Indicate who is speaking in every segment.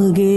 Speaker 1: ആകെ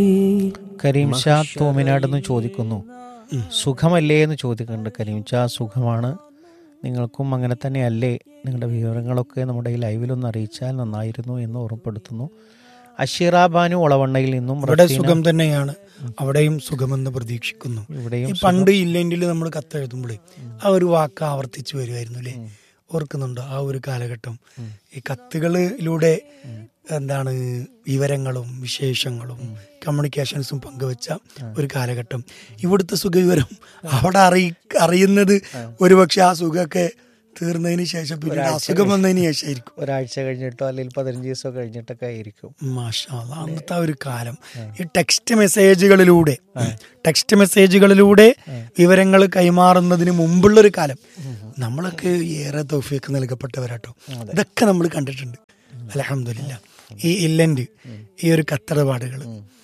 Speaker 2: കരീം ഷാ തൂമിനാട് എന്ന് ചോദിക്കുന്നു സുഖമല്ലേ എന്ന് ചോദിക്കുന്നുണ്ട് കരീം ഷാ സുഖമാണ് നിങ്ങൾക്കും അങ്ങനെ തന്നെയല്ലേ നിങ്ങളുടെ വിവരങ്ങളൊക്കെ നമ്മുടെ ഈ ലൈവിലൊന്ന് അറിയിച്ചാൽ നന്നായിരുന്നു എന്ന് ഓർമ്മപ്പെടുത്തുന്നു അഷീറ ബാനു ഒളവണ്ണയിൽ നിന്നും
Speaker 3: ഇവിടെ
Speaker 2: റസീന
Speaker 3: സുഖം തന്നെയാണ് അവിടെയും സുഖമെന്ന് പ്രതീക്ഷിക്കുന്നു
Speaker 2: ഇവിടെയും
Speaker 3: ഈ പണ്ട് ഇല്ലെങ്കിൽ നമ്മൾ കത്തെഴുതുമ്പോഴേ ആ ഒരു വാക്ക് ആവർത്തിച്ചു വരുമായിരുന്നു അല്ലേ ഓർക്കുന്നുണ്ടോ ആ ഒരു കാലഘട്ടം ഈ കത്തുകളിലൂടെ എന്താണ് വിവരങ്ങളും വിശേഷങ്ങളും കമ്മ്യൂണിക്കേഷൻസും പങ്കുവെച്ച ഒരു കാലഘട്ടം ഇവിടുത്തെ സുഖവിവരം അവിടെ അറിയി അറിയുന്നത് ഒരുപക്ഷെ ആ സുഖമൊക്കെ തീർന്നതിന് ശേഷം പിന്നീട് അസുഖം വന്നതിന് ശേഷമായിരിക്കും
Speaker 2: ഒരാഴ്ച കഴിഞ്ഞിട്ടോ അല്ലെങ്കിൽ പതിനഞ്ച് ദിവസം കഴിഞ്ഞിട്ടൊക്കെ ആയിരിക്കും
Speaker 3: മാഷാ അല്ലാ, അന്നത്തെ ആ ഒരു കാലം ഈ ടെക്സ്റ്റ് മെസ്സേജുകളിലൂടെ ടെക്സ്റ്റ് മെസ്സേജുകളിലൂടെ വിവരങ്ങൾ കൈമാറുന്നതിന് മുമ്പുള്ള ഒരു കാലം നമ്മളൊക്കെ ഏറെ തൗഫീക്ക് നൽകപ്പെട്ടവരാട്ടോ ഇതൊക്കെ നമ്മൾ കണ്ടിട്ടുണ്ട് അലഹമില്ല ഈ ഇല്ലന്റ് ഈ ഒരു കത്തടപാടുകൾ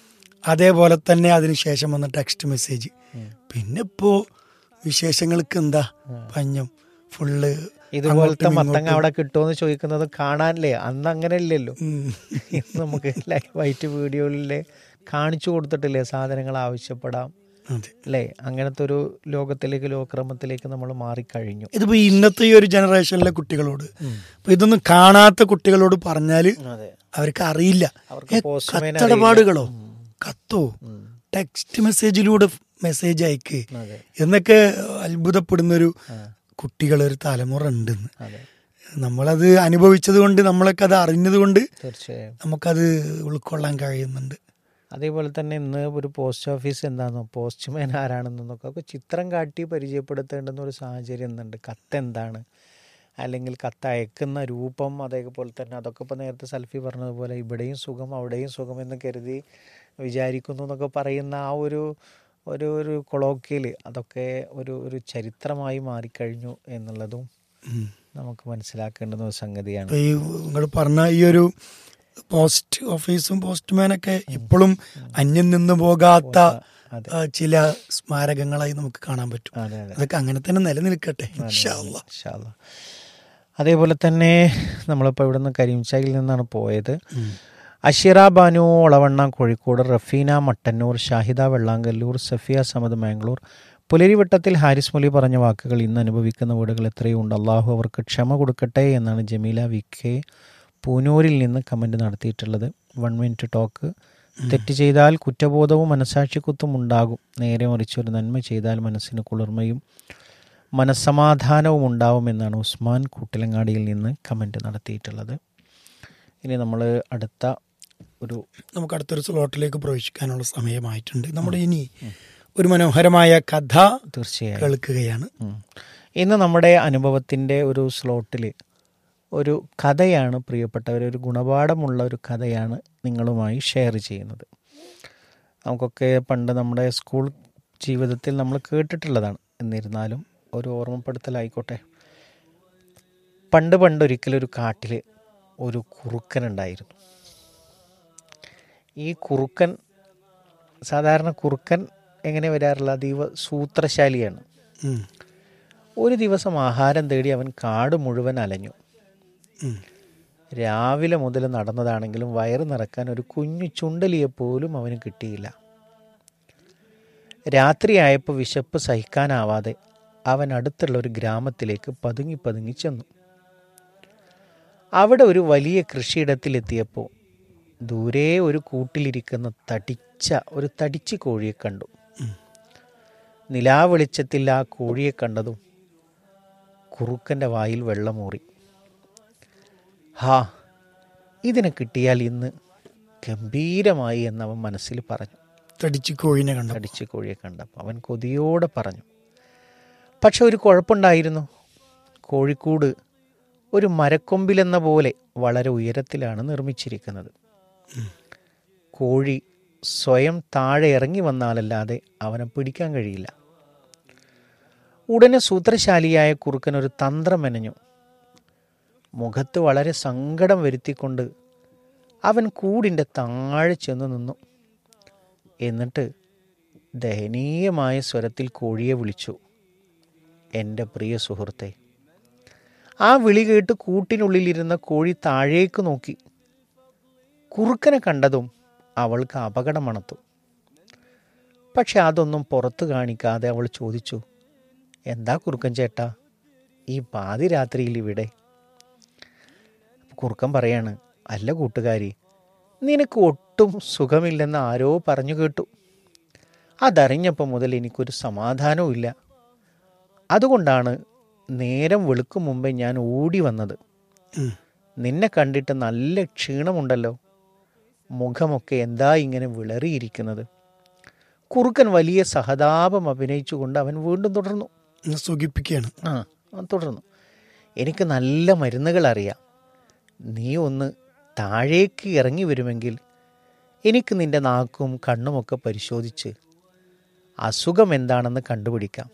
Speaker 3: അതേപോലെ തന്നെ അതിനുശേഷം വന്ന ടെക്സ്റ്റ് മെസ്സേജ് പിന്നെ ഇപ്പോ വിശേഷങ്ങൾക്ക് എന്താ പഞ്ഞം ഫുള്ള്
Speaker 2: ഇതുപോലത്തെ
Speaker 3: അങ്ങോട്ടും
Speaker 2: മത്തങ്ങ അവിടെ കിട്ടുമെന്ന് ചോദിക്കുന്നത് കാണാനില്ലേ അന്ന് അങ്ങനെ ഇല്ലല്ലോ ഇന്ന് നമുക്ക് ലൈവായിട്ട് വീഡിയോയിലെ കാണിച്ചു കൊടുത്തിട്ടില്ലേ സാധനങ്ങൾ ആവശ്യപ്പെടാം
Speaker 3: അതെ
Speaker 2: അല്ലേ അങ്ങനത്തെ ഒരു ലോകത്തിലേക്ക് ലോകക്രമത്തിലേക്ക് നമ്മൾ മാറിക്കഴിഞ്ഞു
Speaker 3: ഇതിപ്പോ ഈ ഇന്നത്തെ ഈ ഒരു ജനറേഷനിലെ കുട്ടികളോട് ഇപ്പൊ ഇതൊന്നും കാണാത്ത കുട്ടികളോട് പറഞ്ഞാല്
Speaker 2: അതെ
Speaker 3: അവർക്ക് അറിയില്ല
Speaker 2: അവർക്ക്
Speaker 3: ഏ,
Speaker 2: postman
Speaker 3: കത്തിടപാടുകളോ കത്തോ ടെക്സ്റ്റ് മെസ്സേജിലൂടെ മെസ്സേജ് അയക്ക്
Speaker 2: അതെ
Speaker 3: എന്നൊക്കെ അത്ഭുതപ്പെടുന്ന ഒരു കുട്ടികൾ ഒരു തലമുറ ഉണ്ടെന്ന്
Speaker 2: അതെ
Speaker 3: നമ്മളത് അനുഭവിച്ചത് കൊണ്ട് നമ്മളൊക്കെ അത് അറിഞ്ഞത് കൊണ്ട്
Speaker 2: തീർച്ചയായും
Speaker 3: നമുക്കത് ഉൾക്കൊള്ളാൻ കഴിയുന്നുണ്ട്
Speaker 2: അതേപോലെ തന്നെ ഇന്ന് ഒരു പോസ്റ്റ് ഓഫീസ് എന്താണെന്നോ പോസ്റ്റ്മാൻ ആരാണെന്നൊക്കെ ഒക്കെ ചിത്രം കാട്ടി പരിചയപ്പെടുത്തേണ്ടുന്ന ഒരു സാഹചര്യം ഇന്നുണ്ട് കത്ത് എന്താണ് അല്ലെങ്കിൽ കത്ത് അയക്കുന്ന രൂപം അതേപോലെ തന്നെ അതൊക്കെ ഇപ്പോൾ നേരത്തെ സൽഫി പറഞ്ഞതുപോലെ ഇവിടെയും സുഖം അവിടെയും സുഖം എന്ന് കരുതി വിചാരിക്കുന്നു എന്നൊക്കെ പറയുന്ന ആ ഒരു ഒരു ഒരു കൊളോക്കിയൽ അതൊക്കെ ഒരു ഒരു ചരിത്രമായി മാറിക്കഴിഞ്ഞു എന്നുള്ളതും
Speaker 3: ഉം.
Speaker 2: നമുക്ക് മനസ്സിലാക്കേണ്ടുന്ന ഒരു സംഗതിയാണ്
Speaker 3: ഇപ്പൊ ഈ നിങ്ങൾ പറഞ്ഞ ഈ ഒരു പോസ്റ്റ് ഓഫീസും പോസ്റ്റ്മാനൊക്കെ ഇപ്പോഴും അന്യം നിന്ന് പോകാത്ത
Speaker 2: അതെ
Speaker 3: ആ, ചില സ്മാരകങ്ങളായി നമുക്ക് കാണാൻ പറ്റും
Speaker 2: അതെ അതെ
Speaker 3: അതൊക്കെ അങ്ങനെ തന്നെ നിലനിൽക്കട്ടെ ഇൻഷാ അല്ലാ.
Speaker 2: ഇൻഷാ അല്ലാ. അതേപോലെ തന്നെ നമ്മളിപ്പോൾ ഇവിടുന്ന് കരീംചായിൽ നിന്നാണ് പോയത് അഷിറ ബാനു ഒളവണ്ണ കോഴിക്കോട് റഫീന മട്ടന്നൂർ ഷാഹിദ വെള്ളാങ്കല്ലൂർ സഫിയ സമദ് മാംഗ്ലൂർ പുലരിവട്ടത്തിൽ ഹാരിസ് മൊലി പറഞ്ഞ വാക്കുകൾ ഇന്ന് അനുഭവിക്കുന്ന വീടുകൾ എത്രയുണ്ട് അള്ളാഹു അവർക്ക് ക്ഷമ കൊടുക്കട്ടെ എന്നാണ് ജമീല വി കെ പൂനൂരിൽ നിന്ന് കമൻ്റ് നടത്തിയിട്ടുള്ളത് വൺ മിനിറ്റ് ടോക്ക് തെറ്റ് ചെയ്താൽ കുറ്റബോധവും മനസാക്ഷിക്കുത്തും ഉണ്ടാകും നേരെ മറിച്ച് ഒരു നന്മ ചെയ്താൽ മനസ്സിന് കുളിർമയും മനസ്സമാധാനവും ഉണ്ടാവുമെന്നാണ് ഉസ്മാൻ കൂട്ടിലങ്ങാടിയിൽ നിന്ന് കമൻ്റ് നടത്തിയിട്ടുള്ളത് ഇനി നമ്മൾ അടുത്ത ഒരു
Speaker 3: നമുക്ക് അടുത്തൊരു സ്ലോട്ടിലേക്ക് പ്രവേശിക്കാനുള്ള സമയമായിട്ടുണ്ട് നമ്മുടെ ഇനി ഒരു മനോഹരമായ കഥ
Speaker 2: തീർച്ചയായും
Speaker 3: കേൾക്കുകയാണ്
Speaker 2: ഉം. ഇന്ന് നമ്മുടെ അനുഭവത്തിൻ്റെ ഒരു സ്ലോട്ടിൽ ഒരു കഥയാണ് പ്രിയപ്പെട്ടവർ ഒരു ഗുണപാഠമുള്ള ഒരു കഥയാണ് നിങ്ങളുമായി ഷെയർ ചെയ്യുന്നത് നമുക്കൊക്കെ പണ്ട് നമ്മുടെ സ്കൂൾ ജീവിതത്തിൽ നമ്മൾ കേട്ടിട്ടുള്ളതാണ് എന്നിരുന്നാലും ഒരു ഓർമ്മപ്പെടുത്തലായിക്കോട്ടെ പണ്ട് പണ്ട് ഒരിക്കലൊരു കാട്ടിൽ ഒരു കുറുക്കൻ ഉണ്ടായിരുന്നു ഈ കുറുക്കൻ സാധാരണ കുറുക്കൻ എങ്ങനെ വരാറില്ല അതീവ സൂത്രശാലിയാണ്
Speaker 3: ഉം.
Speaker 2: ഒരു ദിവസം ആഹാരം തേടി അവൻ കാട് മുഴുവൻ അലഞ്ഞു
Speaker 3: ഉം.
Speaker 2: രാവിലെ മുതൽ നടന്നതാണെങ്കിലും വയറ് നിറക്കാൻ ഒരു കുഞ്ഞു ചുണ്ടലിയെ പോലും അവന് കിട്ടിയില്ല രാത്രിയായപ്പോൾ വിശപ്പ് സഹിക്കാനാവാതെ അവൻ അടുത്തുള്ള ഒരു ഗ്രാമത്തിലേക്ക് പതുങ്ങി പതുങ്ങി ചെന്നു അവിടെ ഒരു വലിയ കൃഷിയിടത്തിലെത്തിയപ്പോൾ ദൂരെ ഒരു കൂട്ടിലിരിക്കുന്ന തടിച്ച ഒരു തടിച്ച് കോഴിയെ കണ്ടു നിലാവെളിച്ചത്തിൽ ആ കോഴിയെ കണ്ടതും കുറുക്കൻ്റെ വായിൽ വെള്ളമൂറി ഹാ ഇതിനെ കിട്ടിയാൽ ഇന്ന് ഗംഭീരമായി എന്നവൻ മനസ്സിൽ പറഞ്ഞു
Speaker 3: തടിച്ച് കോഴിനെ കണ്ടു
Speaker 2: തടിച്ച് കോഴിയെ കണ്ടപ്പോൾ അവൻ കൊതിയോടെ പറഞ്ഞു പക്ഷെ ഒരു കുഴപ്പമുണ്ടായിരുന്നു കോഴിക്കൂട് ഒരു മരക്കൊമ്പിലെന്ന പോലെ വളരെ ഉയരത്തിലാണ് നിർമ്മിച്ചിരിക്കുന്നത് കോഴി സ്വയം താഴെ ഇറങ്ങി വന്നാലല്ലാതെ അവനെ പിടിക്കാൻ കഴിയില്ല ഉടനെ സൂത്രശാലിയായ കുറുക്കൻ ഒരു തന്ത്രം മെനഞ്ഞു മുഖത്ത് വളരെ സങ്കടം വരുത്തിക്കൊണ്ട് അവൻ കൂടിൻ്റെ താഴെ ചെന്ന് നിന്നു എന്നിട്ട് ദയനീയമായ സ്വരത്തിൽ കോഴിയെ വിളിച്ചു എൻ്റെ പ്രിയ സുഹൃത്തെ ആ വിളി കേട്ട് കൂട്ടിനുള്ളിലിരുന്ന കോഴി താഴേക്ക് നോക്കി കുറുക്കനെ കണ്ടതും അവൾക്ക് അപകടം മണത്തു പക്ഷെ അതൊന്നും പുറത്തു കാണിക്കാതെ അവൾ ചോദിച്ചു എന്താ കുറുക്കൻ ചേട്ടാ ഈ പാതിരാത്രിയിൽ ഇവിടെ കുറുക്കൻ പറയാണ് അല്ല കൂട്ടുകാരി നിനക്ക് ഒട്ടും സുഖമില്ലെന്ന് ആരോ പറഞ്ഞു കേട്ടു അതറിഞ്ഞപ്പോൾ മുതൽ എനിക്കൊരു സമാധാനവും ഇല്ല അതുകൊണ്ടാണ് നേരം വെളുക്കും മുമ്പേ ഞാൻ ഓടി വന്നത്
Speaker 3: ഉം.
Speaker 2: നിന്നെ കണ്ടിട്ട് നല്ല ക്ഷീണമുണ്ടല്ലോ മുഖമൊക്കെ എന്താ ഇങ്ങനെ വിളറിയിരിക്കുന്നത് കുറുക്കൻ വലിയ സഹതാപം അഭിനയിച്ചുകൊണ്ട് അവൻ വീണ്ടും തുടർന്നു
Speaker 3: ഒന്ന് സുഖിപ്പിക്കുകയാണ്
Speaker 2: ആ അവൻ തുടർന്നു എനിക്ക് നല്ല മരുന്നുകൾ അറിയാം നീ ഒന്ന് താഴേക്ക് ഇറങ്ങി വരുമെങ്കിൽ എനിക്ക് നിന്റെ നാക്കും കണ്ണുമൊക്കെ പരിശോധിച്ച് അസുഖം എന്താണെന്ന് കണ്ടുപിടിക്കാം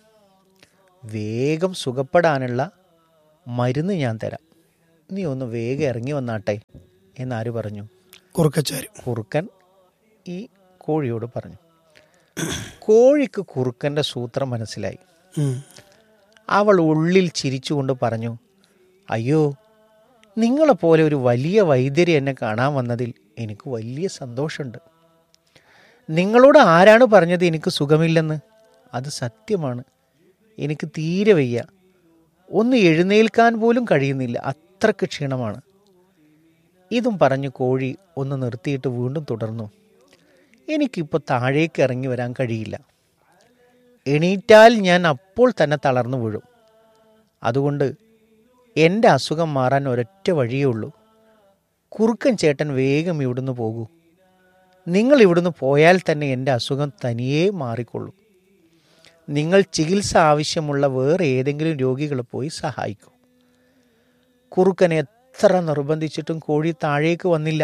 Speaker 2: വേഗം സുഖപ്പെടാനുള്ള മരുന്ന് ഞാൻ തരാം നീ ഒന്ന് വേഗം ഇറങ്ങി വന്നാട്ടെ എന്നാര് പറഞ്ഞു
Speaker 3: കുറുക്കച്ചാര്
Speaker 2: കുറുക്കൻ ഈ കോഴിയോട് പറഞ്ഞു കോഴിക്ക് കുറുക്കൻ്റെ സൂത്രം മനസ്സിലായി
Speaker 3: ഉം.
Speaker 2: അവൾ ഉള്ളിൽ ചിരിച്ചുകൊണ്ട് പറഞ്ഞു അയ്യോ നിങ്ങളെപ്പോലെ ഒരു വലിയ വൈദ്യരെ എന്നെ കാണാൻ വന്നതിൽ എനിക്ക് വലിയ സന്തോഷമുണ്ട് നിങ്ങളോട് ആരാണ് പറഞ്ഞത് എനിക്ക് സുഖമില്ലെന്ന് അത് സത്യമാണ് എനിക്ക് തീരെ വയ്യ ഒന്ന് എഴുന്നേൽക്കാൻ പോലും കഴിയുന്നില്ല അത്രക്ക് ക്ഷീണമാണ് ഇതും പറഞ്ഞ് കോഴി ഒന്ന് നിർത്തിയിട്ട് വീണ്ടും തുടർന്നു എനിക്കിപ്പോൾ താഴേക്ക് ഇറങ്ങി വരാൻ കഴിയില്ല എണീറ്റാൽ ഞാൻ അപ്പോൾ തന്നെ തളർന്നു വീഴും അതുകൊണ്ട് എൻ്റെ അസുഖം മാറാൻ ഒരൊറ്റ വഴിയേ ഉള്ളൂ കുറുക്കൻ ചേട്ടൻ വേഗം ഇവിടുന്ന് പോകൂ നിങ്ങൾ ഇവിടുന്ന് പോയാൽ തന്നെ എൻ്റെ അസുഖം തനിയേ മാറിക്കൊള്ളും നിങ്ങൾ ചികിത്സ ആവശ്യമുള്ള വേറെ ഏതെങ്കിലും രോഗികളെ പോയി സഹായിക്കൂ കുറുക്കനെ എത്ര നിർബന്ധിച്ചിട്ടും കോഴി താഴേക്ക് വന്നില്ല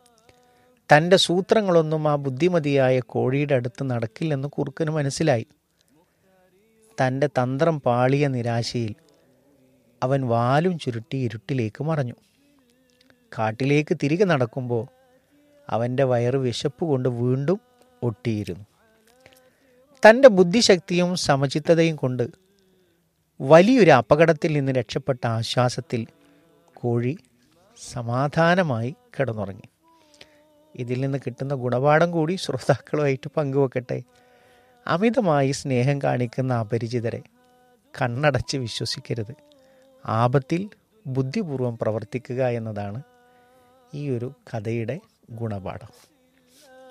Speaker 2: തൻ്റെ സൂത്രങ്ങളൊന്നും ആ ബുദ്ധിമതിയായ കോഴിയുടെ അടുത്ത് നടക്കില്ലെന്ന് കുറുക്കന് മനസ്സിലായി തൻ്റെ തന്ത്രം പാളിയ നിരാശയിൽ അവൻ വാലും ചുരുട്ടി ഇരുട്ടിലേക്ക് മറഞ്ഞു കാട്ടിലേക്ക് തിരികെ നടക്കുമ്പോൾ അവൻ്റെ വയറ് വിശപ്പ് കൊണ്ട് വീണ്ടും ഒട്ടിയിരുന്നു തൻ്റെ ബുദ്ധിശക്തിയും സമചിത്തതയും കൊണ്ട് വലിയൊരു അപകടത്തിൽ നിന്ന് രക്ഷപ്പെട്ട ആശ്വാസത്തിൽ കോഴി സമാധാനമായി കിടന്നുറങ്ങി ഇതിൽ നിന്ന് കിട്ടുന്ന ഗുണപാഠം കൂടി ശ്രോതാക്കളുമായിട്ട് പങ്കുവെക്കട്ടെ അമിതമായി സ്നേഹം കാണിക്കുന്ന അപരിചിതരെ കണ്ണടച്ച് വിശ്വസിക്കരുത് ആപത്തിൽ ബുദ്ധിപൂർവം പ്രവർത്തിക്കുക എന്നതാണ് ഈ ഒരു കഥയുടെ ഗുണപാഠം